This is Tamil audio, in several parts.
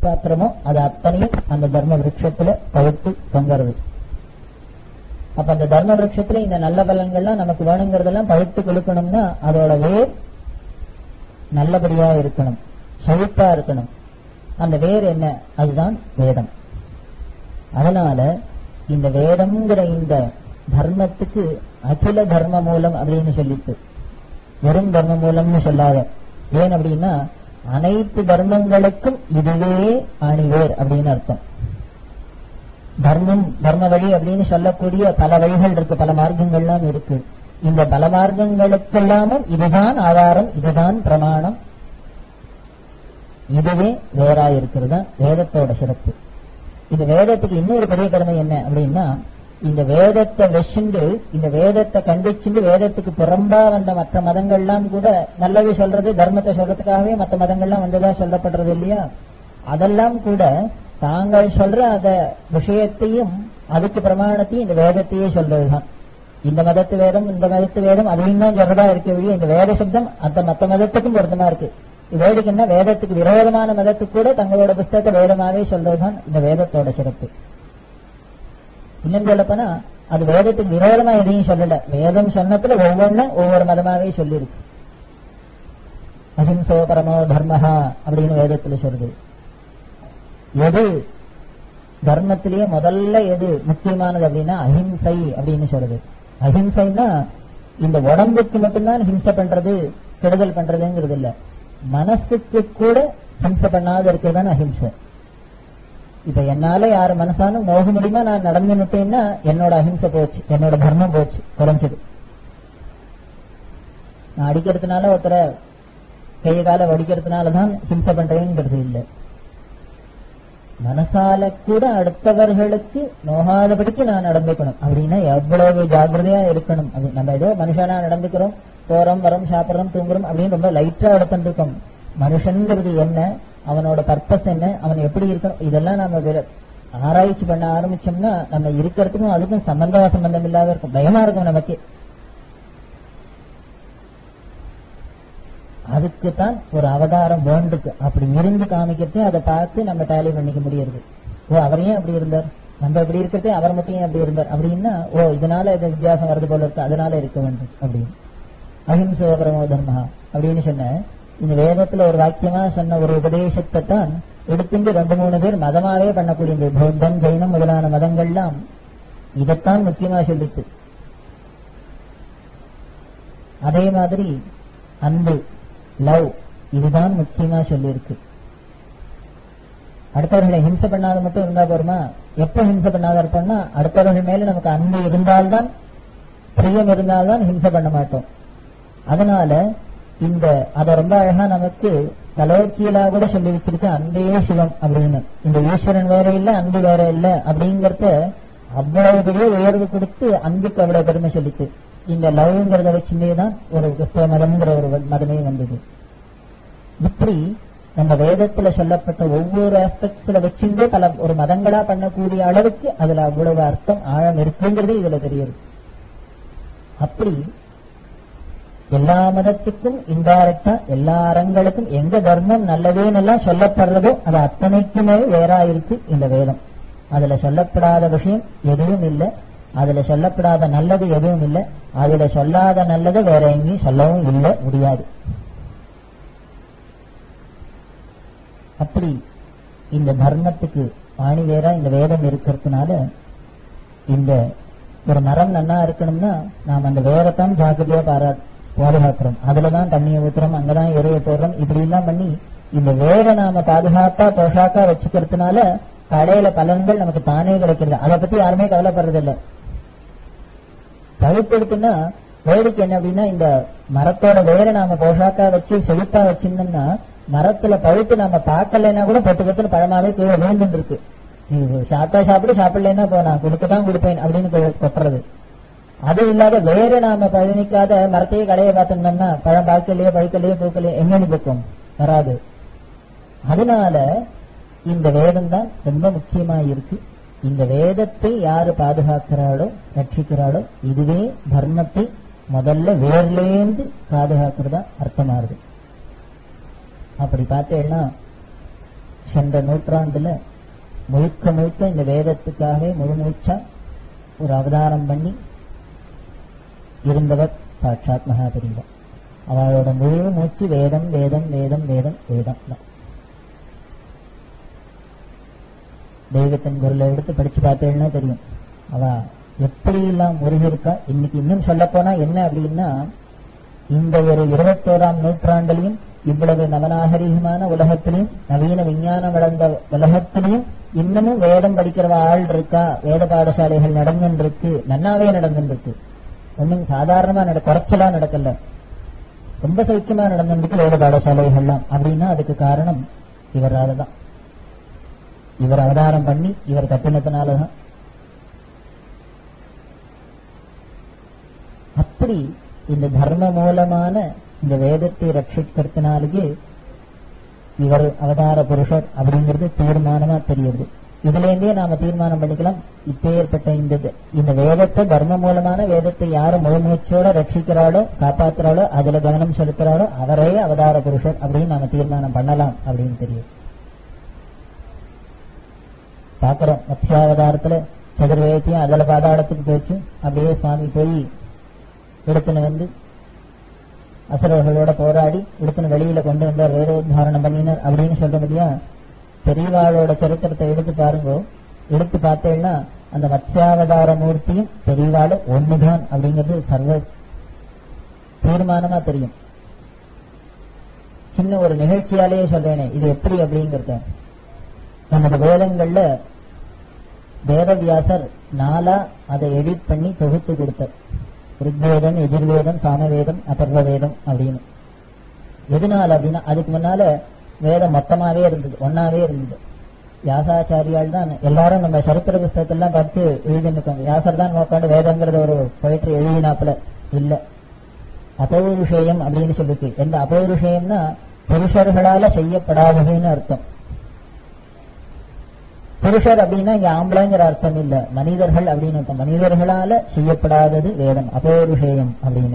பாத்திரமோ அது அத்தனையும் அந்த தர்ம விருட்சத்துல பழுத்து தொங்குறது அப்ப அந்த தர்ம விருட்சத்துல இந்த நல்ல பலன்கள்லாம் நமக்கு வேணுங்கிறதெல்லாம் பழுத்து கொடுக்கணும்னா அதோட வேர் நல்லபடியா இருக்கணும் செழிப்பா இருக்கணும் அந்த வேர் என்ன அதுதான் வேதம் அதனால இந்த வேதம்ங்கிற இந்த தர்மத்துக்கு அகில தர்ம மூலம் அப்படின்னு சொல்லிட்டு வெறும் தர்ம மூலம்னு சொல்லாத ஏன் அப்படின்னா அனைத்து தர்மங்களுக்கும் இதுவே அணிவேர் அப்படின்னு அர்த்தம் தர்மம் தர்ம வழி அப்படின்னு சொல்லக்கூடிய பல வழிகள் இருக்கு பல மார்க்கங்கள்லாம் இருக்கு இந்த பல மார்க்கங்களுக்கெல்லாமும் இதுதான் ஆதாரம் இதுதான் பிரமாணம் இதுவே வேறா இருக்கிறது வேதத்தோட சிறப்பு இந்த வேதத்துக்கு இன்னொரு பெரிய கடமை என்ன அப்படின்னா இந்த வேதத்தை வச்சுண்டு இந்த வேதத்தை கண்டிச்சுண்டு வேதத்துக்கு புறம்பா வந்த மற்ற மதங்கள்லாம் கூட நல்லது சொல்றது தர்மத்தை சொல்றதுக்காகவே மற்ற மதங்கள்லாம் வந்ததா சொல்லப்படுறது இல்லையா அதெல்லாம் கூட தாங்கள் சொல்ற அந்த விஷயத்தையும் அதுக்கு பிரமாணத்தையும் இந்த வேதத்தையே சொல்றதுதான் இந்த மதத்து வேதம் இந்த மதத்து வேதம் அதையும் தான் சொல்றதா இருக்க வழி இந்த வேத சப்தம் அந்த மற்ற மதத்துக்கும் பொருத்தமா இருக்கு வேடிக்கைன்னா வேதத்துக்கு விரோதமான மதத்துக்கு கூட தங்களோட புஸ்தகத்தை வேதமாவே சொல்றதுதான் இந்த வேதத்தோட சிறப்பு இன்னும் சொல்லப்போனா அது வேதத்துக்கு விரோதமா எதையும் சொல்லல வேதம் சொன்னதுல ஒவ்வொன்றும் ஒவ்வொரு மதமாவே சொல்லியிருக்கு அஹிம்சோ பரமோ தர்மஹா அப்படின்னு வேதத்துல சொல்லுது எது தர்மத்திலேயே முதல்ல எது முக்கியமானது அப்படின்னா அஹிம்சை அப்படின்னு சொல்றது அஹிம்சைன்னா இந்த உடம்புக்கு மட்டும்தான் ஹிம்சை பண்றது கெடுதல் பண்றதுங்கிறது இல்ல மனசுக்கு கூட ஹிம்சை பண்ணாத இருக்கிறது அஹிம்சை இப்ப என்னால யாரு மனசானும் நோக முடியுமா நான் நடந்து நிட்டேன்னா என்னோட அஹிம்சை போச்சு என்னோட தர்மம் போச்சு குறைஞ்சது நான் அடிக்கிறதுனால ஒருத்தரை கைய கால வடிக்கிறதுனாலதான் ஹிம்சை பண்றேங்கிறது இல்லை மனசால கூட அடுத்தவர்களுக்கு நோகாதபடிக்கு நான் நடந்துக்கணும் அப்படின்னா எவ்வளவு ஜாக்கிரதையா இருக்கணும் அது நம்ம ஏதோ மனுஷனா நடந்துக்கிறோம் போறோம் வரோம் சாப்பிடுறோம் தூங்குறோம் அப்படின்னு ரொம்ப லைட்டா எடுத்துருக்கோம் மனுஷன்கிறது என்ன அவனோட பர்பஸ் என்ன அவன் எப்படி இருக்கணும் இதெல்லாம் நம்ம வெற- ஆராய்ச்சி பண்ண ஆரம்பிச்சோம்னா நம்ம இருக்கிறதுக்கும் அதுக்கும் சம்பந்தமா சம்பந்தம் இல்லாத இருக்கும் பயமா இருக்கும் நமக்கு அதுக்கு தான் ஒரு அவதாரம் வேண்டுக்கு அப்படி இருந்து காமிக்கிறது அதை பார்த்து நம்ம டேலி பண்ணிக்க முடியுது ஓ அவர் ஏன் அப்படி இருந்தார் நம்ம இப்படி இருக்கிறதே அவர் மட்டும் ஏன் அப்படி இருந்தார் அப்படின்னா ஓ இதனால இது வித்தியாசம் வருது போல இருக்கு அதனால இருக்க வேண்டும் அப்படின்னு அஹிம்சோ பரமோ தர்மா அப்படின்னு சொன்ன இந்த வேதத்துல ஒரு வாக்கியமா சொன்ன ஒரு உபதேசத்தை தான் எடுத்துட்டு ரெண்டு மூணு பேர் மதமாவே பண்ணக்கூடிய இந்த பௌத்தம் ஜெயினம் முதலான மதங்கள்லாம் இதைத்தான் முக்கியமா சொல்லிச்சு அதே மாதிரி அன்பு லவ் இதுதான் முக்கியமா சொல்லியிருக்கு அடுத்தவர்களை ஹிம்சை பண்ணாத மட்டும் இருந்தா போருமா எப்ப ஹிம்சை பண்ணாத இருப்போம்னா அடுத்தவர்கள் மேல நமக்கு அன்பு இருந்தால்தான் பிரியம் இருந்தால்தான் ஹிம்சை பண்ண மாட்டோம் அதனால இந்த அத ரொம்ப அழகா நமக்கு தலோக்கியலா கூட சொல்லி வச்சிருக்கு அன்பே சிவம் அப்படின்னு இந்த ஈஸ்வரன் வேற இல்ல அன்பு வேற இல்ல அப்படிங்கறத அவ்வளவு பெரிய உயர்வு கொடுத்து அன்புக்கு அவ்வளவு பெருமை சொல்லிச்சு இந்த லவ்ங்கிறத வச்சுட்டே தான் ஒரு கிறிஸ்தவ மதம்ங்கிற ஒரு மதமே வந்தது இப்படி நம்ம வேதத்துல சொல்லப்பட்ட ஒவ்வொரு ஆஸ்பெக்ட்ஸ்ல வச்சுட்டே பல ஒரு மதங்களா பண்ணக்கூடிய அளவுக்கு அதுல அவ்வளவு அர்த்தம் ஆழம் இருக்குங்கிறது இதுல தெரியுது அப்படி எல்லா மதத்துக்கும் இன்டைரக்டா எல்லா அறங்களுக்கும் எங்க தர்மம் நல்லதேன்னெல்லாம் சொல்லப்படுறதோ அது அத்தனைக்குமே வேறா இருக்கு இந்த வேதம் அதுல சொல்லப்படாத விஷயம் எதுவும் இல்லை அதுல சொல்லப்படாத நல்லது எதுவும் இல்லை அதுல சொல்லாத நல்லது வேற எங்கேயும் சொல்லவும் இல்லை முடியாது அப்படி இந்த தர்மத்துக்கு ஆணி வேற இந்த வேதம் இருக்கிறதுனால இந்த ஒரு மரம் நன்னா இருக்கணும்னா நாம் அந்த வேரத்தான் ஜாக்கிரதையா பாரா பாதுகாக்கிறோம் அதுலதான் தண்ணியை ஊத்துறோம் அங்கதான் எருவை போடுறோம் இப்படி எல்லாம் பண்ணி இந்த வேரை நாம பாதுகாப்பா போஷாக்கா வச்சுக்கிறதுனால கடையில பலன்கள் நமக்கு தானே கிடைக்கிறது அதை பத்தி யாருமே கவலைப்படுறது இல்ல பழுத்தெடுத்துன்னா வேடிக்கை என்ன அப்படின்னா இந்த மரத்தோட வேரை நாம போஷாக்கா வச்சு செழிப்பா வச்சிருந்தோம்னா மரத்துல பழுத்து நாம பார்க்கலைன்னா கூட பத்து பத்துன்னு பழமாவே கீழே விழுந்துட்டு இருக்கு நீ சாப்பிட்டா சாப்பிடு சாப்பிடலைன்னா போ நான் கொடுக்கத்தான் கொடுப்பேன் அப்படின்னு கொ- கொட்டுறது அது இல்லாத வேற நாம பழனிக்காத மரத்தையே கடையை பார்த்திருந்தோம்னா பழம் பாக்கலையே பழுக்கலையே பூக்கலையே எங்கன்னு போக்கும் வராது அதனால இந்த வேதம் தான் ரொம்ப முக்கியமா இருக்கு இந்த வேதத்தை யாரு பாதுகாக்கிறாளோ ரட்சிக்கிறாளோ இதுவே தர்மத்தை முதல்ல வேர்லேந்து பாதுகாக்கிறதா அர்த்தமாகுது அப்படி பார்த்தேன்னா சென்ற நூற்றாண்டுல முழுக்க முழுக்க இந்த வேதத்துக்காகவே முழு மூச்சா ஒரு அவதாரம் பண்ணி இருந்தவர் சாட்சாத் மகாபெரிவா அவளோட முழு மூச்சு வேதம் வேதம் வேதம் வேதம் வேதம் தான் தெய்வத்தின் குரலை எடுத்து படிச்சு பார்த்தேன்னா தெரியும் அவ எப்படி எல்லாம் முருகிருக்கா இன்னைக்கு இன்னும் சொல்ல போனா என்ன அப்படின்னா இந்த ஒரு இருபத்தோராம் நூற்றாண்டிலையும் இவ்வளவு நவநாகரிகமான உலகத்திலையும் நவீன விஞ்ஞானம் வளர்ந்த உலகத்திலையும் இன்னமும் வேதம் படிக்கிறவ ஆள் இருக்கா வேத பாடசாலைகள் நடந்துட்டு இருக்கு நன்னாவே நடந்துட்டு இருக்கு ஒன்னும் சாதாரணமா நட குறைச்சலா நடக்கல ரொம்ப சௌக்கியமா நடந்துருக்கு வேத பாடசாலைகள்லாம் அப்படின்னா அதுக்கு காரணம் இவரால தான் இவர் அவதாரம் பண்ணி இவர் கட்டினத்தினாலதான் அப்படி இந்த தர்ம மூலமான இந்த வேதத்தை ரட்சிக்கிறதுனாலேயே இவர் அவதார புருஷர் அப்படிங்கிறது தீர்மானமா தெரியுது இதுல இருந்தே நாம தீர்மானம் பண்ணிக்கலாம் இப்பேற்பட்ட இந்த இந்த வேதத்தை தர்ம மூலமான வேதத்தை யாரு முழுமூச்சோட ரட்சிக்கிறாளோ காப்பாத்துறாளோ அதுல கவனம் செலுத்துறாளோ அவரே அவதார புருஷர் அப்படின்னு நாம தீர்மானம் பண்ணலாம் அப்படின்னு தெரியும் பாக்குறோம் மத்தியாவதாரத்துல சதுர்வேதத்தையும் அதுல பாதாளத்துக்கு போச்சு அப்படியே சுவாமி போய் எடுத்துன்னு வந்து அசுரர்களோட போராடி எடுத்துன்னு வெளியில கொண்டு வந்தார் வேதோத்தாரணம் பண்ணினார் அப்படின்னு சொல்றபடியா பெரியவாளோட சரித்திரத்தை எடுத்து பாருங்க எடுத்து பார்த்தேன்னா அந்த மத்ஸ்யாவதார மூர்த்தியும் பெரியவாள் ஒண்ணுதான் அப்படிங்கிறது சர்வ தீர்மானமா தெரியும் சின்ன ஒரு நிகழ்ச்சியாலேயே சொல்றேனே இது எப்படி அப்படிங்கறத நமது வேதங்கள்ல வேதவியாசர் நாலா அதை எடிட் பண்ணி தொகுத்து கொடுத்தார் ருக்வேதம் எதிர்வேதம் சாமவேதம் அதர்வ வேதம் அப்படின்னு எதனால அப்படின்னா அதுக்கு முன்னால வேதம் மொத்தமாவே இருந்தது ஒன்னாவே இருந்தது வியாசாச்சாரியால் தான் எல்லாரும் நம்ம சரித்திர புஸ்தகத்தெல்லாம் பார்த்து எழுதிருக்காங்க வியாசர் தான் உட்காந்து வேதங்கிறத ஒரு போயிட்டு எழுதினாப்புல இல்ல அபௌருஷேயம் அப்படின்னு சொல்லிருக்கு எந்த அபௌருஷேயம்னா புருஷர்களால செய்யப்படாததுன்னு அர்த்தம் புருஷர் அப்படின்னா இங்க ஆம்பளைங்கிற அர்த்தம் இல்ல மனிதர்கள் அப்படின்னு அர்த்தம் மனிதர்களால செய்யப்படாதது வேதம் அபௌருஷேயம் அப்படின்னு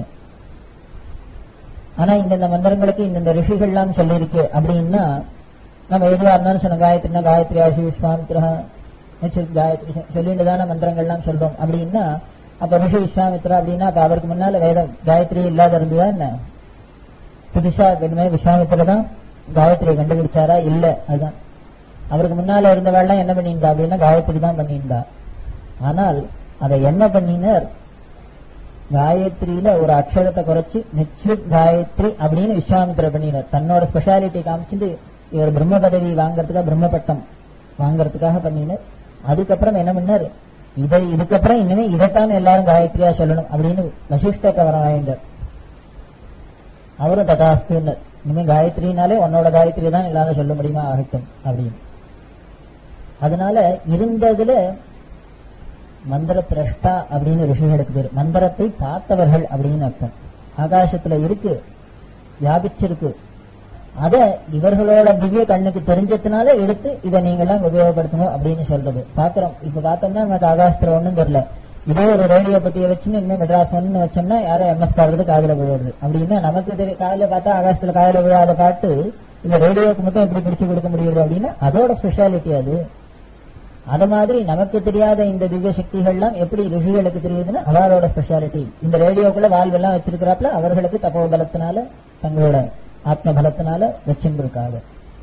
ஆனா இந்தந்த மந்திரங்களுக்கு இந்தந்த ரிஷிகள்லாம் சொல்லியிருக்கு அப்படின்னா நம்ம எதுவா இருந்தாலும் சொன்ன காயத்ரினா காயத்ரி ஆசி விஸ்வாமித்ரா காயத்ரி சொல்லிட்டு தானே மந்திரங்கள்லாம் சொல்றோம் அப்படின்னா அப்ப ரிஷி விஸ்வாமித்ரா அப்படின்னா அப்ப அவருக்கு முன்னால வேதம் காயத்ரி இல்லாத இருந்ததா என்ன புதுசா வேணுமே விஸ்வாமித்திர தான் காயத்ரியை கண்டுபிடிச்சாரா இல்ல அதுதான் அவருக்கு முன்னால இருந்தவாள்லாம் என்ன பண்ணியிருந்தா அப்படின்னா காயத்ரி தான் பண்ணியிருந்தா ஆனால் அதை என்ன பண்ணினார் காயத்ரியில ஒரு அக்ஷரத்தை குறைச்சு நிச்சித் காயத்ரி அப்படின்னு விஸ்வாமித்திர பண்ணினார் தன்னோட ஸ்பெஷாலிட்டி காமிச்சிட்டு இவர் பிரம்ம பதவி வாங்கறதுக்காக பிரம்ம பட்டம் வாங்கறதுக்காக பண்ணினார் அதுக்கப்புறம் என்ன பண்ணார் இதை இதுக்கப்புறம் இனிமே இதைத்தான் எல்லாரும் காயத்ரியா சொல்லணும் அப்படின்னு வசிஷ்டத்தை வர வாய்ந்தார் அவரும் ததாஸ்துன்னர் இனிமே காயத்ரினாலே உன்னோட காயத்ரி தான் எல்லாரும் சொல்ல முடியுமா ஆகட்டும் அப்படின்னு அதனால இருந்ததுல மந்திர திரஷ்டா அப்படின்னு ரிஷிகளுக்கு பேர் மந்திரத்தை பார்த்தவர்கள் அப்படின்னு அர்த்தம் ஆகாசத்துல இருக்கு வியாபிச்சிருக்கு அத இவர்களோட திவ்ய கண்ணுக்கு தெரிஞ்சதுனால எடுத்து இதை நீங்க எல்லாம் உபயோகப்படுத்தணும் அப்படின்னு சொல்றது பாக்குறோம் இப்ப பார்த்தோம்னா நமக்கு ஆகாசத்துல ஒண்ணும் தெரியல இதே ஒரு ரேடியோ பெட்டியை வச்சுன்னு இனிமே மெட்ராஸ் ஒன்னு வச்சோம்னா யாரும் எம்எஸ் பாடுறது காதல விழுறது அப்படின்னா நமக்கு தெரிய காதல பார்த்தா ஆகாசத்துல காதல விழாத பாட்டு இந்த ரேடியோக்கு மட்டும் எப்படி பிடிச்சு கொடுக்க முடியுது அப்படின்னா அதோட ஸ்பெஷாலிட்டி அது அது மாதிரி நமக்கு தெரியாத இந்த திவ்ய சக்திகள்லாம் எப்படி ரிஷிகளுக்கு தெரியுதுன்னா அவளோட ஸ்பெஷாலிட்டி இந்த ரேடியோக்குள்ள வாழ்வெல்லாம் வச்சிருக்கிறாப்ல அவர்களுக்கு தப்போ பலத்தினால தங்களோட ஆத்ம பலத்தினால வச்சிருக்காங்க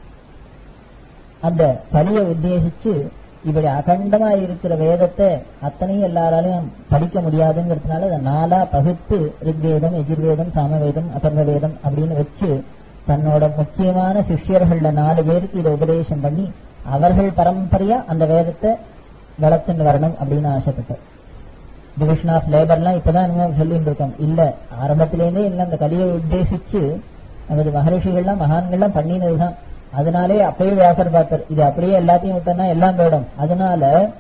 அந்த பலியை உத்தேசிச்சு இப்படி அகண்டமா இருக்கிற வேதத்தை அத்தனையும் எல்லாராலையும் படிக்க முடியாதுங்கிறதுனால அதை நாலா பகுத்து ரிக்வேதம் எஜுர்வேதம் சாமவேதம் அதர்வ வேதம் அப்படின்னு வச்சு தன்னோட முக்கியமான சிஷ்யர்கள்ல நாலு பேருக்கு இதை உபதேசம் பண்ணி அவர்கள் பரம்பரையா அந்த வேதத்தை வளர்த்துன்னு வரணும் அப்படின்னு ஆசைப்பட்டார் டிவிஷன் ஆஃப் லேபர்லாம் இப்பதான் நம்ம சொல்லிட்டு இருக்கோம் இல்ல ஆரம்பத்திலேருந்தே இல்ல அந்த கலியை உத்தேசிச்சு நமது மகரிஷிகள்லாம் மகான்கள்லாம் பண்ணினதுதான் அதனாலே அப்பயே வியாசர் பார்த்தார் இது அப்படியே எல்லாத்தையும் விட்டோம்னா எல்லாம் போயிடும் அதனால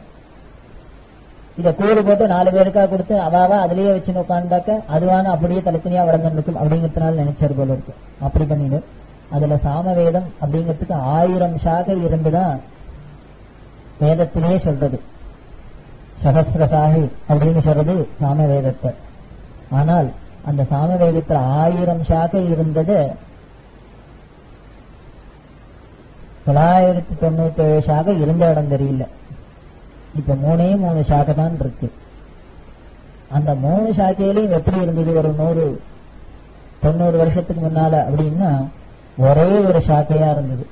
இத கூறு போட்டு நாலு பேருக்கா கொடுத்து அவாவா அதுலயே வச்சு உட்காண்டாக்க அதுவான அப்படியே தனித்தனியா வளர்ந்துருக்கும் அப்படிங்கறதுனால நினைச்சார் போல இருக்கு அப்படி பண்ணிடு அதுல சாமவேதம் அப்படிங்கிறதுக்கு ஆயிரம் சாகை இருந்துதான் வேதத்திலேயே சொல்றது சகசிரசாகி அப்படின்னு சொல்றது சாமவேதத்தை ஆனால் அந்த சாமவேதத்துல ஆயிரம் சாகை இருந்தது தொள்ளாயிரத்தி தொண்ணூத்தி ஏழு சாகை இருந்த இடம் தெரியல இப்ப மூணே மூணு சாகை தான் இருக்கு அந்த மூணு சாக்கையிலையும் எப்படி இருந்தது ஒரு நூறு தொண்ணூறு வருஷத்துக்கு முன்னால அப்படின்னா ஒரே ஒரு சாக்கையா இருந்தது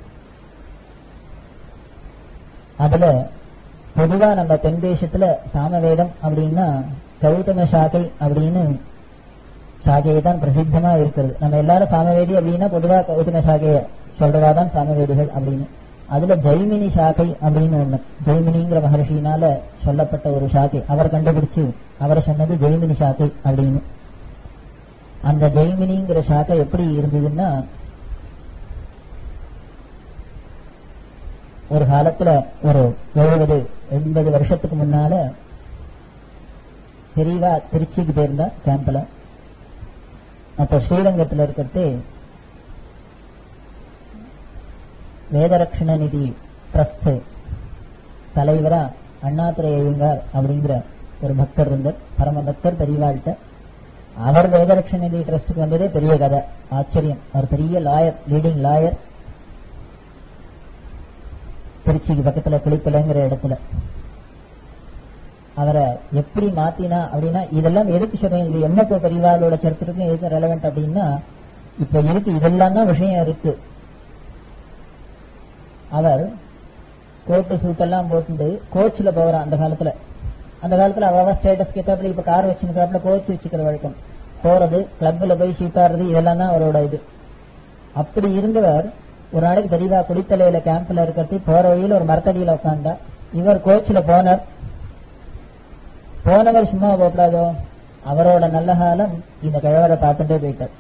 அதுல பொதுவா நம்ம தென் தேசத்துல சாமவேதம் அப்படின்னா கௌதம சாக்கை அப்படின்னு சாக்கையை தான் பிரசித்தமா இருக்கிறது நம்ம எல்லாரும் சாமவேதி அப்படின்னா பொதுவா கௌதம சாக்கைய சொல்றதா தான் சாமவேதிகள் அப்படின்னு அதுல ஜெய்மினி சாக்கை அப்படின்னு ஒண்ணு ஜெய்மினிங்கிற மகர்ஷியினால சொல்லப்பட்ட ஒரு சாக்கை அவர் கண்டுபிடிச்சு அவர் சொன்னது ஜெய்மினி சாக்கை அப்படின்னு அந்த ஜெய்மினிங்கிற சாக்கை எப்படி இருந்ததுன்னா ஒரு காலத்துல ஒரு எழுபது எண்பது வருஷத்துக்கு முன்னால தெரியவா திருச்சிக்கு போயிருந்தா கேம்ப்ல அப்ப ஸ்ரீரங்கத்துல இருக்கிறது வேதரட்சண நிதி ட்ரஸ்ட் தலைவரா அண்ணாதுரை ஐயங்கார் அப்படிங்கிற ஒரு பக்தர் இருந்தார் பரம பக்தர் பெரியவாழ்கிட்ட அவர் வேதரட்சண நிதி ட்ரஸ்டுக்கு வந்ததே பெரிய கதை ஆச்சரியம் அவர் பெரிய லாயர் லீடிங் லாயர் திருச்சிக்கு பக்கத்துல குளிக்கலைங்கிற இடத்துல அவரை எப்படி மாத்தினா அப்படின்னா இதெல்லாம் எதுக்கு சொல்றேன் இது என்ன இப்ப பெரியவாளோட சரித்திரத்துக்கும் எதுக்கு ரெலவெண்ட் அப்படின்னா இப்ப இருக்கு இதெல்லாம் தான் விஷயம் இருக்கு அவர் கோட்டு சூட்டெல்லாம் போட்டு கோச்சில் போகிறான் அந்த காலத்துல அந்த காலத்துல அவ ஸ்டேட்டஸ் கேட்டாப்புல இப்ப கார் வச்சுக்கிறாப்புல கோச் வச்சுக்கிற வழக்கம் போறது கிளப்ல போய் சீட்டாடுறது இதெல்லாம் தான் அவரோட இது அப்படி இருந்தவர் ஒரு நாளைக்கு தெரியவா குளித்தலையில கேம்ப்ல இருக்கிறது போற வழியில ஒரு மரத்தடியில உட்காந்தா இவர் கோச்சில் போனார் போனவர் சும்மா போகக்கூடாதோ அவரோட நல்ல காலம் இந்த கிழவரை பார்த்துட்டே போயிட்டார்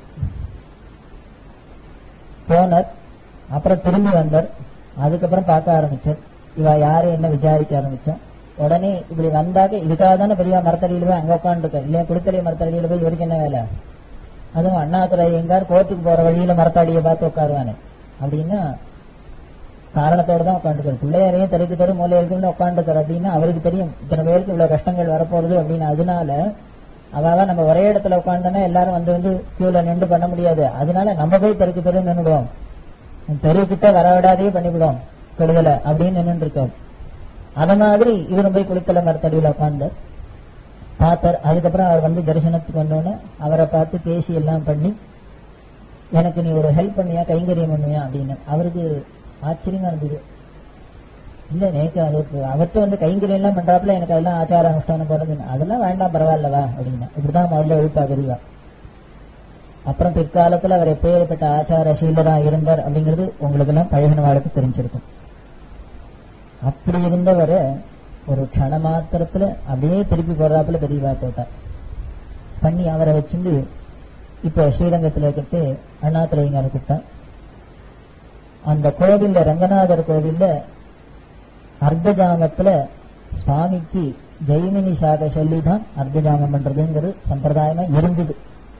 போனார் அப்புறம் திரும்பி வந்தார் அதுக்கப்புறம் பார்க்க ஆரம்பிச்சார் இவ யாரு என்ன விசாரிக்க ஆரம்பிச்சோம் உடனே இப்படி வந்தாக்க இதுக்காக தானே பெரிய மரத்தடியில போய் அங்க உட்காந்துருக்க இல்லையா குளித்தலை மரத்தடியில போய் இவருக்கு என்ன வேலை அதுவும் அண்ணாதுரை எங்கார் கோர்ட்டுக்கு போற வழியில மரத்தடியை பார்த்து உட்காருவானே அப்படின்னா காரணத்தோட தான் உட்காந்துக்காரு பிள்ளையாரையும் தெருக்கு தெரு மூலை இருக்குன்னு உட்காந்துக்காரு அப்படின்னா அவருக்கு தெரியும் இத்தனை பேருக்கு இவ்வளவு கஷ்டங்கள் வரப்போறது அப்படின்னு அதனால அதாவது நம்ம ஒரே இடத்துல உட்காந்தோன்னா எல்லாரும் வந்து வந்து கியூல நின்று பண்ண முடியாது அதனால நம்ம போய் தெருக்கு தெரு நின்றுடுவோம் தெருக்கிட்ட வர விடாதே பண்ணிவிடுவோம் கெடுதலை அப்படின்னு நின்று இருக்கோம் அத மாதிரி இவரும் போய் குளித்தலை மரத்தடியில உட்கார்ந்தார் பார்த்தார் அதுக்கப்புறம் அவர் வந்து தரிசனத்துக்கு வந்தோடனே அவரை பார்த்து பேசி எல்லாம் பண்ணி எனக்கு நீ ஒரு ஹெல்ப் பண்ணியா கைங்கரியம் பண்ணுவியா அப்படின்னு அவருக்கு ஆச்சரியமா இருந்தது இல்ல நேக்கு அது அவர்கிட்ட வந்து கைங்கரியம் எல்லாம் பண்றாப்புல எனக்கு அதெல்லாம் ஆச்சார அனுஷ்டானம் போறது அதெல்லாம் வேண்டாம் பரவாயில்லவா அப்படின்னா இப்படிதான் முதல்ல எழுப்பா பெரியவா அப்புறம் பிற்காலத்துல அவர் எப்பேற்பட்ட ஆச்சார சீலரா இருந்தார் அப்படிங்கிறது உங்களுக்கு எல்லாம் பழகின வாழ்க்கை தெரிஞ்சிருக்கும் அப்படி இருந்தவர ஒரு க்ஷண மாத்திரத்துல அப்படியே திருப்பி போடுறாப்புல பெரியவா போட்டார் பண்ணி அவரை வச்சுட்டு இப்ப ஸ்ரீரங்கத்துல இருக்கிறது அண்ணாத்துறைங்கார கூப்பிட்டேன் அந்த கோவில்ல ரங்கநாதர் கோவில்ல அர்த்தஜாமத்துல சுவாமிக்கு ஜெய்மினி சாக சொல்லிதான் அர்த்தஜாமம் பண்றதுங்கிறது சம்பிரதாயமா இருந்தது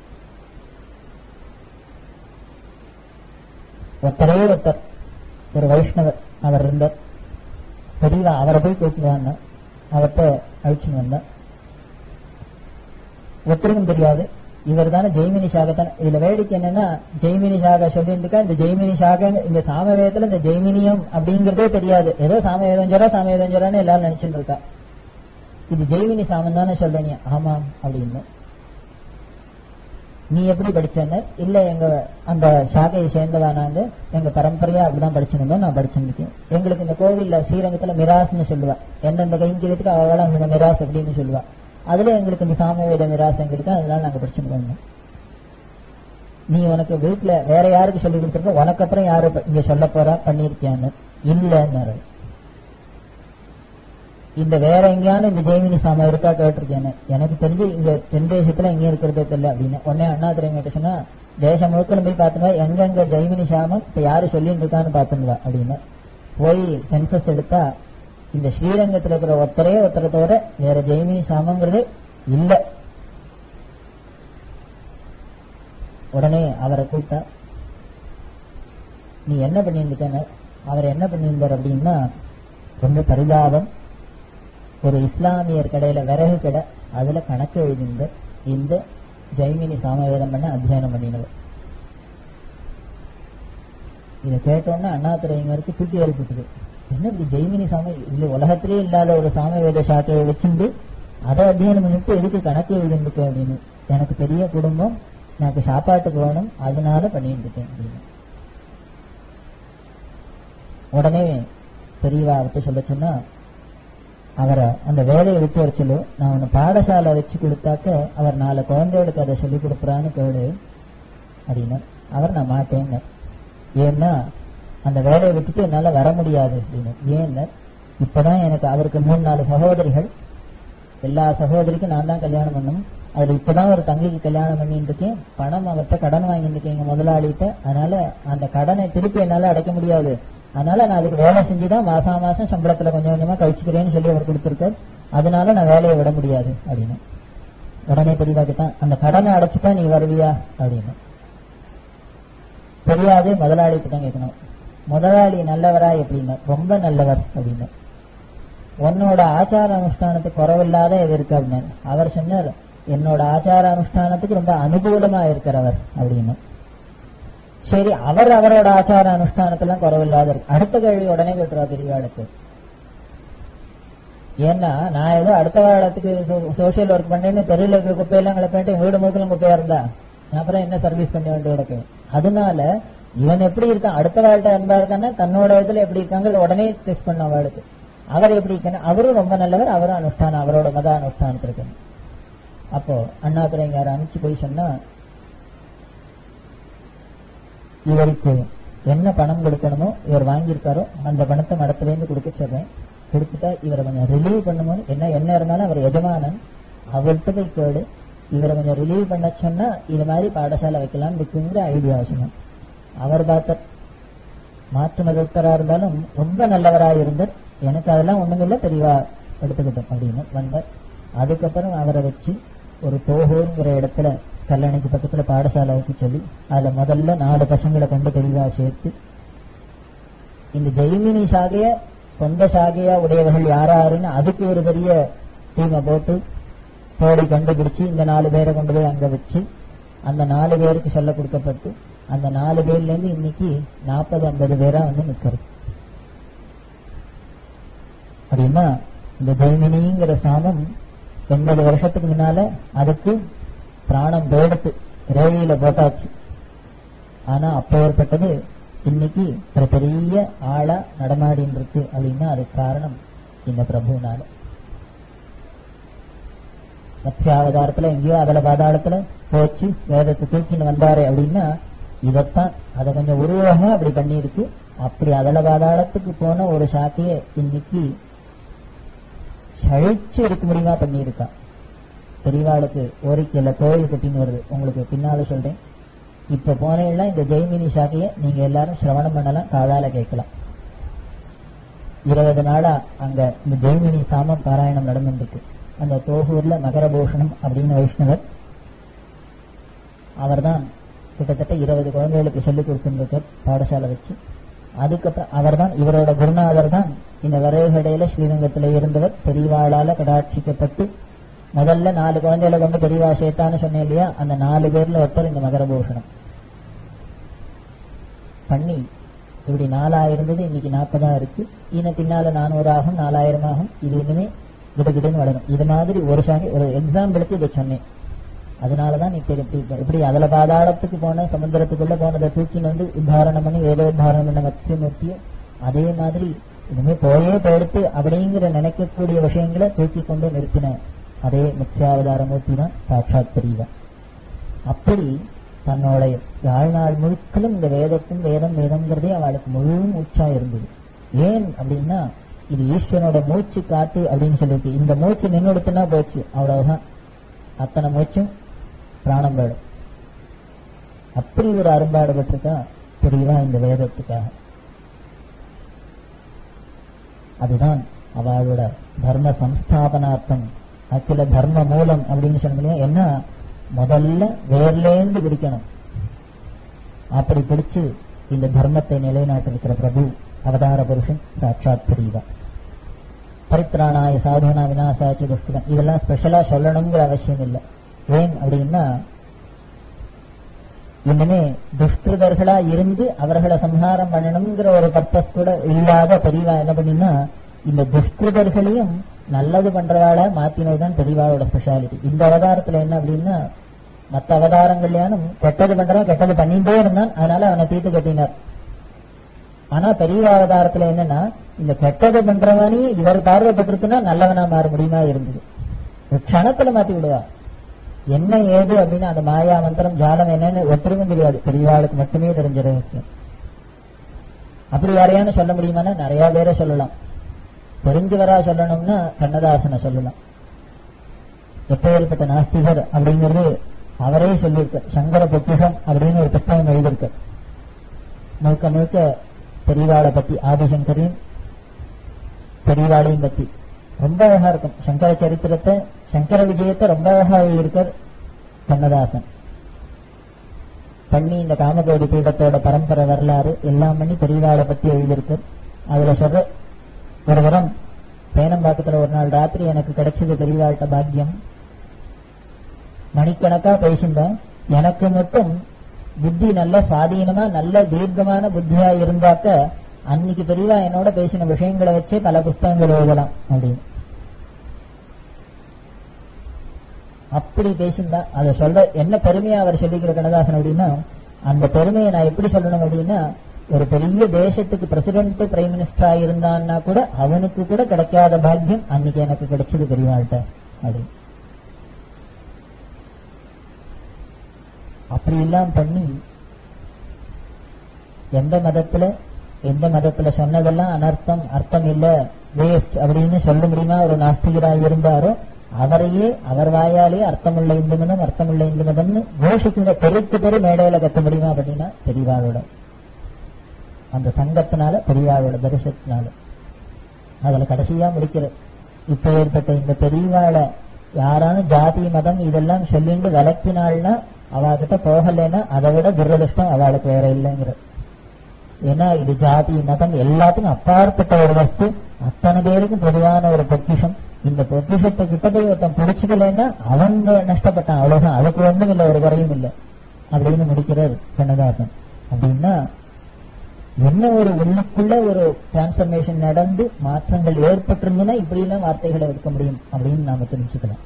ஒருத்தரே ஒருத்தர் ஒரு வைஷ்ணவர் அவர் இருந்தார் பெரியவா அவரை போய் கூட்டிட்டு வாங்க அவர்கிட்ட அழிச்சுன்னு வந்தேன் ஒருத்தருக்கும் தெரியாது இவர் தானே ஜெய்மினி சாகை தானே இதுல வேடிக்கை என்னன்னா ஜெய்மினி சாகை சொல்லியிருக்கா இந்த ஜெய்மினி சாகை இந்த சாமவேதத்துல இந்த ஜெய்மினியம் அப்படிங்கறதே தெரியாது ஏதோ சாமவேதம் சொல்றா சாமவேதம் சொல்றான்னு எல்லாரும் நினைச்சுட்டு இருக்கா இது ஜெய்மினி சாமம் தானே சொல்றீங்க ஆமாம் அப்படின்னு நீ எப்படி படிச்சேன்னு இல்ல எங்க அந்த சாகையை சேர்ந்தவா நாங்க எங்க பரம்பரையா அப்படிதான் படிச்சிருந்தோம் நான் படிச்சிருக்கேன் எங்களுக்கு இந்த கோவில்ல ஸ்ரீரங்கத்துல மிராஸ்னு சொல்லுவா எந்தெந்த கைங்கரியத்துக்கு அவளா இந்த மிராஸ் அப்படின்னு சொல்லுவா அதுல எங்களுக்கு இந்த சாமவேத மிராஸ் எங்களுக்கு அதனால நாங்க படிச்சுட்டு வந்தோம் நீ உனக்கு வீட்டுல வேற யாருக்கு சொல்லி கொடுத்துருக்க உனக்கு அப்புறம் யாரு ப- இங்க சொல்ல போறா பண்ணிருக்கியான்னு இல்லைன்னு இந்த வேற எங்கேயானு இந்த ஜெய்மினி சாம இருக்கா கேட்டிருக்கேன் எனக்கு தெரிஞ்சு இங்க தென் தேசத்துல எங்க இருக்கிறதே தெரியல அப்படின்னு உடனே அண்ணாதுரை கிட்ட சொன்னா தேசம் முழுக்க போய் பார்த்தோம்னா எங்கெங்க ஜெய்மினி சாமம் இப்ப யாரு சொல்லிட்டு இருக்கான்னு பாத்துங்களா அப்படின்னு போய் சென்சஸ் எடுத்தா இந்த ஸ்ரீரங்கத்துல இருக்கிற ஒருத்தரே ஒருத்தரை தவிர வேற ஜெய்மினி சாமங்கிறது இல்ல உடனே அவரை கூப்பிட்டா நீ என்ன பண்ணியிருந்தேன்னு அவர் என்ன பண்ணியிருந்தார் அப்படின்னா ரொம்ப பரிதாபம் ஒரு இஸ்லாமியர் கடையில விறகு கடை அதுல கணக்கு எழுதிந்த இந்த ஜெய்மினி சாமவேதம் பண்ண அத்தியனம் பண்ணினவர் இதை கேட்டோன்னே அண்ணாத்துறையினருக்கு தூக்கி ஏற்பட்டது என்ன இப்படி ஜெய்மினி சாமி இல்ல உலகத்திலே இல்லாத ஒரு சாம வேத சாட்டையை வச்சுட்டு அதை அத்தியானம் பண்ணிட்டு எதுக்கு கணக்கு எழுதிருக்கு அப்படின்னு எனக்கு பெரிய குடும்பம் எனக்கு சாப்பாட்டுக்கு வேணும் அதனால பண்ணிட்டு இருக்கேன் அப்படின்னு உடனே பெரியவா அவர்கிட்ட சொல்ல சொன்னா அவரை அந்த வேலையை விட்டு வர சொல்லு நான் உன்னை பாடசாலை வச்சு கொடுத்தாக்க அவர் நாலு குழந்தைகளுக்கு அதை சொல்லி கொடுக்குறான்னு கேளு அப்படின்னு அவர் நான் மாட்டேங்க ஏன்னா அந்த வேலையை விட்டுட்டு என்னால வர முடியாது அப்படின்னு ஏன்னு இப்பதான் எனக்கு அவருக்கு மூணு நாலு சகோதரிகள் எல்லா சகோதரிக்கும் நான் தான் கல்யாணம் பண்ணணும் அதுல இப்பதான் ஒரு தங்கைக்கு கல்யாணம் பண்ணிட்டு இருக்கேன் பணம் அவர்கிட்ட கடன் வாங்கிட்டு இருக்கேன் எங்க முதலாளிகிட்ட அதனால அந்த கடனை திருப்பி என்னால அடைக்க முடியாது அதனால நான் அதுக்கு வேலை செஞ்சுதான் மாசா மாசம் சம்பளத்துல கொஞ்சம் கொஞ்சமா கழிச்சுக்கிறேன்னு சொல்லி அவர் கொடுத்திருக்கார் அதனால நான் வேலையை விட முடியாது அப்படின்னு உடனே பெரியவா கேட்டான் அந்த கடனை அடைச்சுட்டா நீ வருவியா அப்படின்னு பெரியாவே முதலாளிக்கு தான் கேட்கணும் முதலாளி நல்லவரா எப்படின்னா ரொம்ப நல்லவர் அப்படின்னு உன்னோட ஆச்சார அனுஷ்டானத்துக்கு குறவில்லாத இது இருக்கு அப்படின்னு அவர் சொன்னார் என்னோட ஆச்சார அனுஷ்டானத்துக்கு ரொம்ப அனுகூலமா இருக்கிறவர் அப்படின்னு சரி அவர் அவரோட ஆச்சார அனுஷ்டானத்தெல்லாம் குறவில்லாத இருக்கு அடுத்த கேள்வி உடனே கேட்டுருவா பெரியவாளுக்கு ஏன்னா நான் ஏதோ அடுத்த வாரத்துக்கு சோசியல் ஒர்க் பண்ணேன்னு தெருவில் இருக்கிற குப்பையெல்லாம் கிளப்பிட்டு வீடு முழுக்கலும் குப்பையா இருந்தா நான் அப்புறம் என்ன சர்வீஸ் பண்ண வேண்டிய கிடக்கு அதனால இவன் எப்படி இருக்கான் அடுத்த வாழ்க்கை அன்பா இருக்கான்னா தன்னோட இதுல எப்படி இருக்காங்க உடனே டெஸ்ட் பண்ண அவளுக்கு அவர் எப்படி இருக்கான்னு அவரும் ரொம்ப நல்லவர் அவரும் அனுஷ்டானம் அவரோட மத அனுஷ்டானத்திற்கு அப்போ அண்ணாதுரைங்கார அனுப்பிச்சு போய் சொன்னா இவருக்கு என்ன பணம் கொடுக்கணுமோ இவர் வாங்கியிருக்காரோ அந்த பணத்தை மடத்துல இருந்து கொடுக்க சொல்றேன் கொடுத்துட்டா இவரை கொஞ்சம் ரிலீவ் பண்ணுமோன்னு என்ன என்ன இருந்தாலும் அவர் எஜமானன் அவர்கிட்ட போய் கேடு இவரை கொஞ்சம் ரிலீவ் பண்ண சொன்னா இது மாதிரி பாடசாலை வைக்கலாம் இருக்குங்கிற ஐடியா சொன்னோம் அவர் பார்த்தார் மாற்று மதத்தரா இருந்தாலும் ரொம்ப நல்லவரா இருந்தார் எனக்கு அதெல்லாம் ஒண்ணுமில்ல தெளிவா எடுத்துக்கிட்டோம் அப்படின்னு வந்தார் அதுக்கப்புறம் அவரை வச்சு ஒரு தோகோங்கிற இடத்துல கல்லணைக்கு பக்கத்துல பாடசாலை வைக்க சொல்லி அதுல முதல்ல நாலு பசங்களை கொண்டு தெளிவா சேர்த்து இந்த ஜெய்மினி சாகைய சொந்த சாகையா உடையவர்கள் யாராருன்னு அதுக்கு ஒரு பெரிய டீமை போட்டு தேடி கண்டுபிடிச்சு இந்த நாலு பேரை கொண்டு போய் அங்க வச்சு அந்த நாலு பேருக்கு சொல்ல கொடுக்கப்பட்டு அந்த நாலு பேர்ல இருந்து இன்னைக்கு நாற்பது ஐம்பது பேரா வந்து நிக்கிறது அப்படின்னா இந்த ஜெய்மினிங்கிற சாமம் எண்பது வருஷத்துக்கு முன்னால அதுக்கு பிராணம் போடுத்து ரேவியில போட்டாச்சு ஆனா அப்ப ஏற்பட்டது இன்னைக்கு ஒரு பெரிய ஆளா நடமாடின்னு இருக்கு அப்படின்னா அதுக்கு காரணம் இந்த பிரபுனால மத்தியாவதாரத்துல எங்கேயோ அதுல பாதாளத்துல போச்சு வேதத்தை தூக்கின்னு வந்தாரு அப்படின்னா இதைத்தான் அதை கொஞ்சம் உருவகமா அப்படி பண்ணியிருக்கு அப்படி அதல பாதாளத்துக்கு போன ஒரு சாக்கைய இன்னைக்கு சழிச்சு எடுக்க முடியுமா பண்ணியிருக்கா பெரியவாளுக்கு ஓரிக்கையில கோயில் கட்டின்னு வருது உங்களுக்கு பின்னால சொல்றேன் இப்ப போனீங்கன்னா இந்த ஜெய்மினி சாக்கைய நீங்க எல்லாரும் சிரவணம் பண்ணலாம் காதால கேட்கலாம் இருபது நாளா அங்க இந்த ஜெய்மினி சாமம் பாராயணம் நடந்துருக்கு அந்த தோகூர்ல மகரபூஷணம் அப்படின்னு வைஷ்ணவர் அவர்தான் கிட்டத்தட்ட இருபது குழந்தைகளுக்கு சொல்லிக் கொடுத்துருக்கார் பாடசாலை வச்சு அதுக்கப்புறம் அவர்தான் இவரோட குருநாதர் தான் இந்த வரவுகடையில ஸ்ரீரங்கத்துல இருந்தவர் பெரியவாளால கடாட்சிக்கப்பட்டு முதல்ல நாலு குழந்தைகளை கொண்டு பெரியவா சேர்த்தான்னு சொன்னேன் இல்லையா அந்த நாலு பேர்ல ஒருத்தர் இந்த மகரபூஷணம் பண்ணி இப்படி நாலா இருந்தது இன்னைக்கு நாற்பதா இருக்கு இன்னும் பின்னால நானூறு ஆகும் நாலாயிரம் ஆகும் இது இனிமே கிடுகிடுன்னு வளரும் இது மாதிரி ஒரு சாமி ஒரு எக்ஸாம்பிளுக்கு இதை சொன்னேன் அதனாலதான் நீ திருப்பி இப்படி அதுல பாதாளத்துக்கு போன சமுத்திரத்துக்குள்ள போனதை தூக்கின்னு வந்து உத்தாரணம் பண்ணி வேதோத்தாரணம் பண்ண மத்தியமூர்த்தியோ அதே மாதிரி இனிமே போயே போயிடுத்து அப்படிங்கிற நினைக்கக்கூடிய விஷயங்களை தூக்கி கொண்டு நிறுத்தின அதே முக்கியாவதார மூர்த்தி தான் சாட்சாத் பெரியவா அப்படி தன்னோட வாழ்நாள் முழுக்களும் இந்த வேதத்தும் வேதம் வேதம்ங்கிறதே அவளுக்கு முழு மூச்சா இருந்தது ஏன் அப்படின்னா இது ஈஸ்வரனோட மூச்சு காத்து அப்படின்னு சொல்லிருக்கு இந்த மூச்சு நின்றுடுத்துனா போச்சு அவ்வளவுதான் அத்தனை மூச்சும் பிராணம் போயிடும் அப்படி ஒரு அரும்பாடு பட்டிருக்கா தெரியவா இந்த வேதத்துக்காக அதுதான் அவளோட தர்ம சம்ஸ்தாபனார்த்தம் அக்கில தர்ம மூலம் அப்படின்னு சொன்னீங்க என்ன முதல்ல வேர்லேந்து பிடிக்கணும் அப்படி பிடிச்சு இந்த தர்மத்தை நிலைநாட்டிருக்கிற பிரபு அவதார புருஷன் சாட்சாத் பிரிவா பரித்ராணாய சாதனா விநாசாச்சு துஷ்டிதம் இதெல்லாம் ஸ்பெஷலா சொல்லணுங்கிற அவசியம் இல்லை ஏன் அப்படின்னா இனிமே துஷ்கிருதர்களா இருந்து அவர்களை சம்ஹாரம் பண்ணணுங்கிற ஒரு பர்பஸ் கூட இல்லாத பெரியவா என்ன பண்ணினா இந்த துஷ்கிருதர்களையும் நல்லது பண்றவாளா மாத்தினதுதான் பெரியவாவோட ஸ்பெஷாலிட்டி இந்த அவதாரத்துல என்ன அப்படின்னா மத்த அவதாரங்கள்லயானும் கெட்டது பண்றவன் கெட்டது பண்ணிட்டே இருந்தான் அதனால அவனை தீட்டு கட்டினார் ஆனா பெரிய அவதாரத்துல என்னன்னா இந்த கெட்டது பண்றவனையும் இவர் பார்வைப்பட்டிருக்குன்னா நல்லவனா மாற முடியுமா இருந்தது ஒரு க்ஷணத்துல மாத்தி விடுவா என்ன ஏது அப்படின்னு அந்த மாயா மந்திரம் ஜாலம் என்னன்னு ஒருத்தருக்கும் தெரியாது பெரியவாளுக்கு மட்டுமே தெரிஞ்ச ரகசியம் அப்படி யாரையான சொல்ல முடியுமான்னா நிறைய பேரை சொல்லலாம் தெரிஞ்சவரா சொல்லணும்னா கண்ணதாசனை சொல்லலாம் எப்பேற்பட்ட நாஸ்திகர் அப்படிங்கிறது அவரே சொல்லியிருக்க சங்கர பொக்கிஷம் அப்படின்னு ஒரு புத்தகம் எழுதியிருக்க முழுக்க முழுக்க பெரியவாளை பத்தி ஆதிசங்கரையும் பெரியவாளையும் பத்தி ரொம்ப அழகா இருக்கும் சங்கர சரித்திரத்தை சங்கர விஜயத்தை ரொம்ப அழகா எழுதியிருக்கார் கண்ணதாசன் பண்ணி இந்த காமகோடி பீடத்தோட பரம்பரை வரலாறு எல்லாம் பண்ணி பெரியவாளை பத்தி எழுதியிருக்கார் அதுல சொல்ற ஒரு தரம் தேனம்பாக்கத்துல ஒரு நாள் ராத்திரி எனக்கு கிடைச்சது பெரியவாழ்கிட்ட பாக்கியம் மணிக்கணக்கா பேசியிருந்தேன் எனக்கு மட்டும் புத்தி நல்ல சுவாதீனமா நல்ல தீர்க்கமான புத்தியா இருந்தாக்க அன்னைக்கு பெரியவா என்னோட பேசின விஷயங்களை வச்சே பல புஸ்தகங்கள் எழுதலாம் அப்படின்னு அப்படி பேசியிருந்தா அதை சொல்ற என்ன பெருமையா அவர் சொல்லிக்கிற கண்ணதாசன் அப்படின்னா அந்த பெருமையை நான் எப்படி சொல்லணும் அப்படின்னா ஒரு பெரிய தேசத்துக்கு பிரசிடென்ட் பிரைம் மினிஸ்டரா இருந்தான்னா கூட அவனுக்கு கூட கிடைக்காத பாக்கியம் அன்னைக்கு எனக்கு கிடைச்சது பெரியவாழ்கிட்ட அப்படின்னு அப்படி எல்லாம் பண்ணி எந்த மதத்துல எந்த மதத்துல சொன்னதெல்லாம் அனர்த்தம் அர்த்தம் இல்ல வேஸ்ட் அப்படின்னு சொல்ல முடியுமா ஒரு நாஸ்திகராக இருந்தாரோ அவரையே அவர் வாயாலே அர்த்தமுள்ள இந்து மதம் அர்த்தமுள்ள இந்து மதம்னு கோஷிக்கிற பெருக்கு பெரு மேடையில கத்த முடியுமா அப்படின்னா பெரியவாளோட அந்த சங்கத்தினால பெரியவாளோட தரிசனத்தினால அதுல கடைசியா முடிக்கிற இப்ப ஏற்பட்ட இந்த பெரியவாளை யாரானும் ஜாதி மதம் இதெல்லாம் சொல்லிட்டு விளக்கினாள்னா அவகிட்ட போகலைன்னா அதை விட துரதிருஷ்டம் அவளுக்கு வேற இல்லைங்கிற ஏன்னா இது ஜாதி மதம் எல்லாத்துக்கும் அப்பாற்பட்ட ஒரு வஸ்து அத்தனை பேருக்கும் பொதுவான ஒரு பொக்கிஷம் இந்த பொக்கிஷத்தை கிட்ட போய் ஒருத்தன் பிடிச்சுக்கலைன்னா அவன் நஷ்டப்பட்டான் அவ்வளவுதான் அதுக்கு ஒன்றும் இல்லை ஒரு குறையும் இல்லை அப்படின்னு முடிக்கிறார் கண்ணதாசன் அப்படின்னா என்ன ஒரு உள்ளுக்குள்ள ஒரு டிரான்ஸ்பர்மேஷன் நடந்து மாற்றங்கள் ஏற்பட்டிருந்ததுன்னா இப்படி எல்லாம் வார்த்தைகளை எடுக்க முடியும் அப்படின்னு நாம தெரிஞ்சுக்கலாம்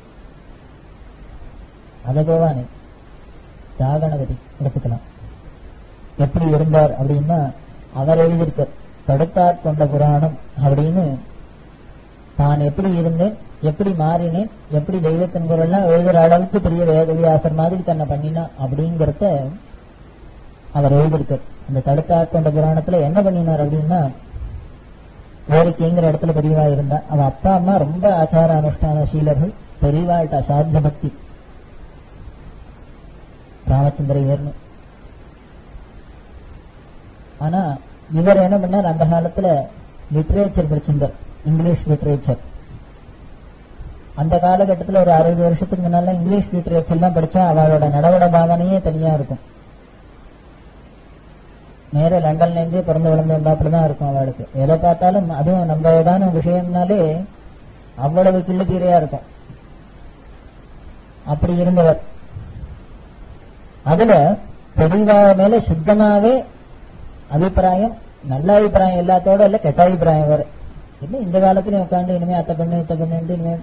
அதை போவானே தாகணபதி எடுத்துக்கலாம் எப்படி இருந்தார் அப்படின்னா அவர் எழுதியிருக்க தடுத்தாற் கொண்ட புராணம் அப்படின்னு தான் எப்படி இருந்தேன் எப்படி மாறினேன் எப்படி தெய்வத்தின் குரல்லாம் எழுதுற அளவுக்கு பெரிய வேதவியாசர் மாதிரி தன்னை பண்ணினா அப்படிங்கறத அவர் எழுதியிருக்கார் அந்த தடுத்தாற் கொண்ட புராணத்துல என்ன பண்ணினார் அப்படின்னா கோரிக்கைங்கிற இடத்துல பெரியவா இருந்தா அவ அப்பா அம்மா ரொம்ப ஆச்சார அனுஷ்டான சீலர்கள் பெரியவாள்கிட்ட சார்ந்த பக்தி ராமச்சந்திரையர்னு ஆனா இவர் என்ன பண்ணார் அந்த காலத்துல லிட்ரேச்சர் படிச்சிருந்தார் இங்கிலீஷ் லிட்ரேச்சர் அந்த காலகட்டத்துல ஒரு அறுபது வருஷத்துக்கு முன்னால இங்கிலீஷ் லிட்ரேச்சர் தான் படிச்சா அவளோட நடவட பாவனையே தனியா இருக்கும் நேர லண்டன்ல இருந்தே பிறந்து வளர்ந்து வந்தாப்புலதான் இருக்கும் அவளுக்கு எதை பார்த்தாலும் அதுவும் நம்ம ஏதான விஷயம்னாலே அவ்வளவு கிள்ளுக்கீரையா இருக்கும் அப்படி இருந்தவர் அதுல பெரியவா மேல சுத்தமாவே அபிப்பிராயம் நல்ல அபிப்பிராயம் எல்லாத்தோட இல்ல கெட்ட அபிப்பிராயம் வர இல்ல இந்த காலத்துலயும் உட்காந்து இனிமே அத்தை பண்ணு இத்த பண்ணு இனிமே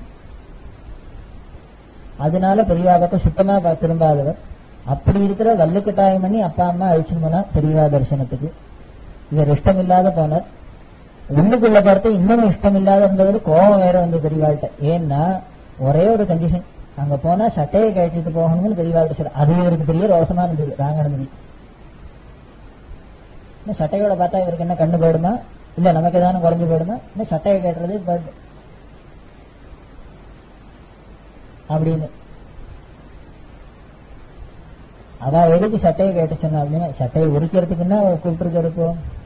அதனால பெரியவா பக்கம் சுத்தமா பா- திரும்பாதவர் அப்படி இருக்கிற வல்லுக்கட்டாயம் பண்ணி அப்பா அம்மா அழிச்சுன்னு போனா பெரியவா தரிசனத்துக்கு இவர் இஷ்டம் இல்லாத போனார் உள்ளுக்குள்ள பார்த்து இன்னும் இஷ்டம் இல்லாத இருந்தவர் கோபம் வேற வந்து பெரியவாள்கிட்ட ஏன்னா ஒரே ஒரு கண்டிஷன் அங்க போனா சட்டையை கழிச்சிட்டு போகணும்னு பெரியவாள்கிட்ட சொல்ல அது இவருக்கு பெரிய ரோசமா இருந்தது ராங்கனமணி இந்த சட்டையோட பார்த்தா இவருக்கு என்ன கண்ணு போயிடுமா இல்ல நமக்கு ஏதாவது குறைஞ்சு போயிடுமா இந்த சட்டையை கேட்டுறது பட் அப்படின்னு அவ எதுக்கு சட்டையை கேட்டு சொன்னா அப்படின்னா சட்டையை உரிக்கிறதுக்குன்னா கூப்பிட்டு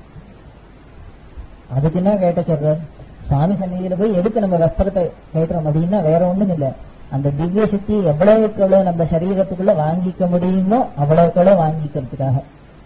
அதுக்கு என்ன கேட்ட சொல்றார் சுவாமி சந்நிதியில போய் எதுக்கு நம்ம வஸ்திரத்தை கேட்டுறோம் அப்படின்னா வேற ஒண்ணும் இல்ல அந்த திவ்ய சக்தி எவ்வளவுக்கு எவ்வளவு நம்ம சரீரத்துக்குள்ள வாங்கிக்க முடியுமோ அவ்வளவுக்கு எவ்வளவு வாங்கிக்கிறதுக்காக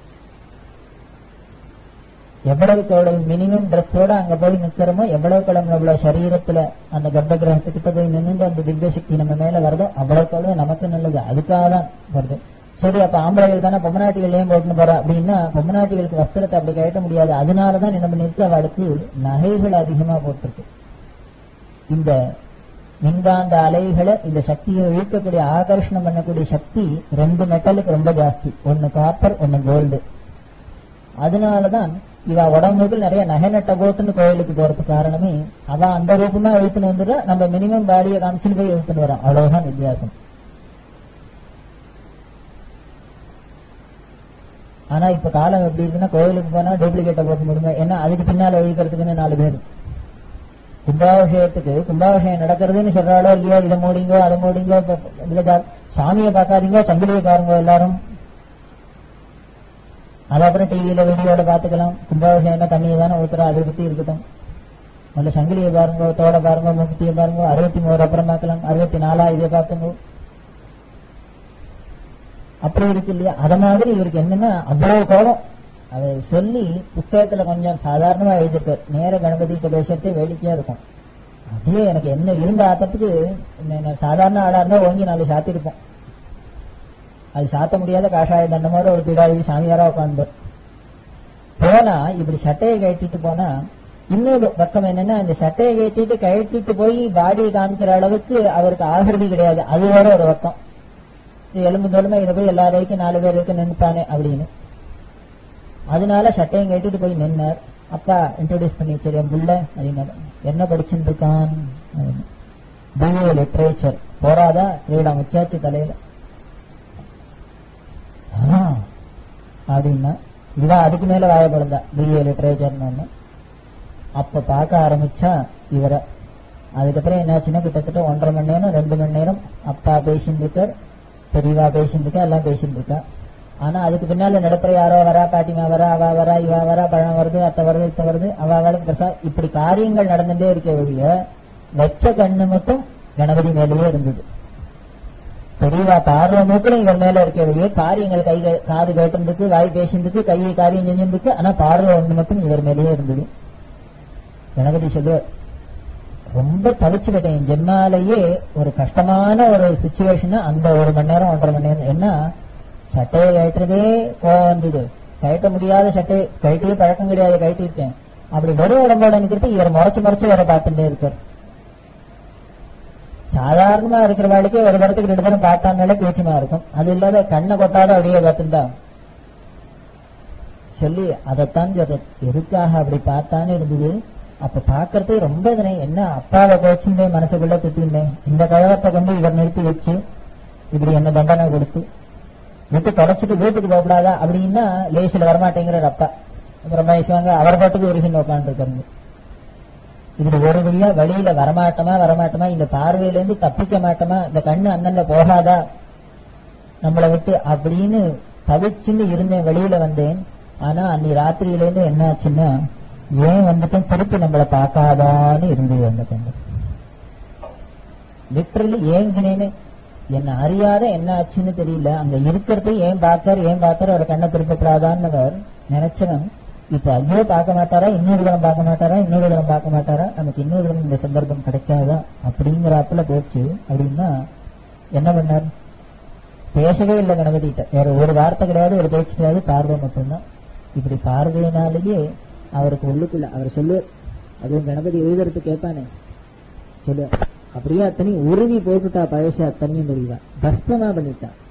எவ்வளவுக்கு எவ்வளவு மினிமம் ட்ரெஸ்ஸோட அங்க போய் நிக்கிறோமோ எவ்வளவுக்கு எவ்வளவு நம்மளோட சரீரத்துல அந்த கர்ப்ப கிரகத்துக்கிட்ட போய் நின்று அந்த திவ்ய சக்தி நம்ம மேல வருதோ அவ்வளவுக்கு எவ்வளவு நமக்கு நல்லது அதுக்காக தான் வருது சரி அப்ப ஆம்பளைகள் தானே பொம்மநாட்டிகள் ஏன் போட்டுன்னு போறா அப்படின்னா பொம்மநாட்டிகளுக்கு வஸ்திரத்தை அப்படி கட்ட முடியாது அதனாலதான் என்ன பண்ணிருக்கு அவளுக்கு நகைகள் அதிகமா போட்டிருக்கு இந்த மின்காந்த அலைகளை இந்த சக்தியை இழுக்கக்கூடிய ஆகர்ஷணம் பண்ணக்கூடிய சக்தி ரெண்டு மெட்டலுக்கு ரொம்ப ஜாஸ்தி ஒன்னு காப்பர் ஒன்னு கோல்டு அதனாலதான் இவ உடம்புக்கு நிறைய நகை நட்ட போட்டுன்னு கோயிலுக்கு போறதுக்கு காரணமே அவ அந்த ரூபமா எழுத்துன்னு வந்துடுறா நம்ம மினிமம் பாடியை காமிச்சுன்னு போய் எழுத்துன்னு வரோம் அவ்வளவுதான் வித்தியாசம் ஆனா இப்ப காலம் எப்படி இருக்குன்னா கோயிலுக்கு போனா டூப்ளிகேட்டை போட்டு முடியுமா ஏன்னா அதுக்கு பின்னால எழுதிக்கிறதுக்குன்னு நாலு பேர் கும்பாபிஷேகத்துக்கு கும்பாபிஷேகம் நடக்கிறதுன்னு சொல்றாளோ இல்லையோ இதை மூடிங்கோ அதை மூடிங்கோ இப்ப இதுல பா- சாமியை பார்க்காதீங்க சங்கிலியை பாருங்க எல்லாரும் அது அப்புறம் டிவியில வீடியோல பாத்துக்கலாம் கும்பாபிஷேகம் தண்ணியை தானே ஊத்துறா அதை பத்தி இருக்கட்டும் முதல்ல சங்கிலியை பாருங்க தோட பாருங்க முகத்தியை பாருங்க அறுபத்தி மூணு அப்புறம் பார்க்கலாம் அறுபத்தி நாலா இதை பார்த்துங்க அப்படி இருக்கு இல்லையா அத மாதிரி இவருக்கு என்னன்னா அவ்வளவு கோபம் அதை சொல்லி புஸ்தகத்துல கொஞ்சம் சாதாரணமா எழுதிருப்பார் நேர கணபதி பிரதேசத்தை வேடிக்கையா இருக்கும் அப்படியே எனக்கு என்ன இருந்த ஆத்தத்துக்கு என்ன- என்ன சாதாரண ஆளா இருந்தா ஓங்கி நாலு சாத்திருப்போம் அது சாத்த முடியாத காஷாய தண்டமோட ஒரு பிடாவி சாமியாரா உட்காந்து போனா இப்படி சட்டையை கழட்டிட்டு போனா இன்னொரு பக்கம் என்னன்னா இந்த சட்டையை கழட்டிட்டு கழட்டிட்டு போய் பாடியை காமிக்கிற அளவுக்கு அவருக்கு ஆகிருதி கிடையாது அது வேற ஒரு பக்கம் இது எலும்பு தோலுமே இதை போய் எல்லாரையும் நாலு பேருக்கு நின்றுப்பானே அப்படின்னு அதனால சட்டையும் கேட்டுட்டு போய் நின்னார் அப்பா இன்ட்ரோடியூஸ் பண்ணி வச்சாரு என் புள்ள அப்படின்னாரு என்ன படிச்சுட்டு இருக்கான் பிஏ லிட்ரேச்சர் போறாதா இவட முச்சாச்சு தலையில ஆ, அப்படின்னா இவன் அதுக்கு மேல வாய பிறந்தா பிஏ லிட்ரேச்சர்னு ஒண்ணு அப்ப பார்க்க ஆரம்பிச்சா இவரை அதுக்கப்புறம் என்னாச்சுன்னா கிட்டத்தட்ட ஒன்றரை மணி நேரம் ரெண்டு மணி நேரம் அப்பா பேசிட்டு இருக்கார் பெரியவா பேசிட்டு இருக்கா எல்லாம் பேசிட்டு இருக்கா ஆனா அதுக்கு பின்னால நடப்புற யாரோ வரா பாட்டிமா வரா அவ வரா இவ வரா பழம் வருது அத்தை வருது இத்த வருது அவ அவளுக்கு பிரசா இப்படி காரியங்கள் நடந்துட்டே இருக்க வழிய வச்ச கண்ணு மட்டும் கணபதி மேலேயே இருந்தது பெரியவா பார்வை மூக்கிலும் இவர் மேல இருக்க வழிய காரியங்கள் கை காது கேட்டிருக்கு வாய் பேசிட்டு கையை காரியம் செஞ்சிருக்கு ஆனா பார்வை ஒண்ணு மட்டும் இவர் மேலேயே இருந்தது கணபதி சொல்லுவார் ரொம்ப தவிச்சுக்கிட்டேன் என் ஜென்மாலேயே ஒரு கஷ்டமான ஒரு சுச்சுவேஷன் அந்த ஒரு மணி நேரம் ஒன்றரை மணி நேரம் என்ன சட்டையை கழட்டுறதே கோவம் வந்தது கழட்ட முடியாத சட்டை கழட்டியே பழக்கம் கிடையாது கழட்டிருக்கேன் அப்படி வெறும் உடம்போட நிக்கிறது இவர் முறைச்சு முறைச்சு வர பார்த்துட்டே இருக்கார் சாதாரணமா இருக்கிற வாழ்க்கை ஒரு தரத்துக்கு ரெண்டு தரம் பார்த்தாங்களே பேச்சுமா இருக்கும் அது இல்லாத கண்ணை கொட்டாத அப்படியே பார்த்துட்டா சொல்லி அதைத்தான் சொல்ற எதுக்காக அப்படி பார்த்தான்னு இருந்தது அப்ப பாக்குறது ரொம்ப இதனை என்ன அப்பாவை கோச்சுட்டேன் மனசுக்குள்ள திட்டிருந்தேன் இந்த கழகத்தை கொண்டு இவர் நிறுத்தி வச்சு இப்படி என்ன தண்டனை கொடுத்து விட்டு தொலைச்சிட்டு வீட்டுக்கு போகக்கூடாதா அப்படின்னா லேசில் வரமாட்டேங்கிறார் அப்பா அப்புறம் பேசுவாங்க அவர் பாட்டுக்கு ஒரு சின்ன உட்காந்துருக்காங்க இப்படி ஒரு வழியா வழியில வரமாட்டோமா வரமாட்டோமா இந்த பார்வையில இருந்து தப்பிக்க மாட்டோமா இந்த கண்ணு அண்ணன்ல போகாதா நம்மளை விட்டு அப்படின்னு தவிச்சுன்னு இருந்தேன் வெளியில வந்தேன் ஆனா அன்னி ராத்திரியில இருந்து என்ன ஆச்சுன்னா ஏன் வந்துட்டும் திருப்பி நம்மளை பார்க்காதான்னு இருந்தது அந்த கண்ணு லிட்டரலி ஏங்கினேன்னு என்ன அறியாத என்ன ஆச்சுன்னு தெரியல அங்க இருக்கிறது ஏன் பார்த்தார் ஏன் பார்த்தார் அவர் கண்ணை திருப்பப்படாதான்னவர் நினைச்சவன் இப்ப ஐயோ பார்க்க மாட்டாரா இன்னொரு தரம் பார்க்க மாட்டாரா இன்னொரு தரம் பார்க்க மாட்டாரா நமக்கு இன்னொரு தரம் இந்த சந்தர்ப்பம் கிடைக்காதா அப்படிங்கிறாப்புல போச்சு அப்படின்னா என்ன பண்ணார் பேசவே இல்லை கணபதிட்ட வேற ஒரு வார்த்தை கிடையாது ஒரு பேச்சு கிடையாது பார்வை மட்டும்தான் இப்படி பார்வையினாலேயே அவருக்கு உள்ளுக்குள்ள அவர் சொல்லு அதுவும் கணபதி எழுதுறது கேட்பானே சொல்லு அப்படியே அத்தனையும் உருவி போட்டுட்டா பழச அத்தனையும் தெரியுதா பஸ்பமா பண்ணிட்டான்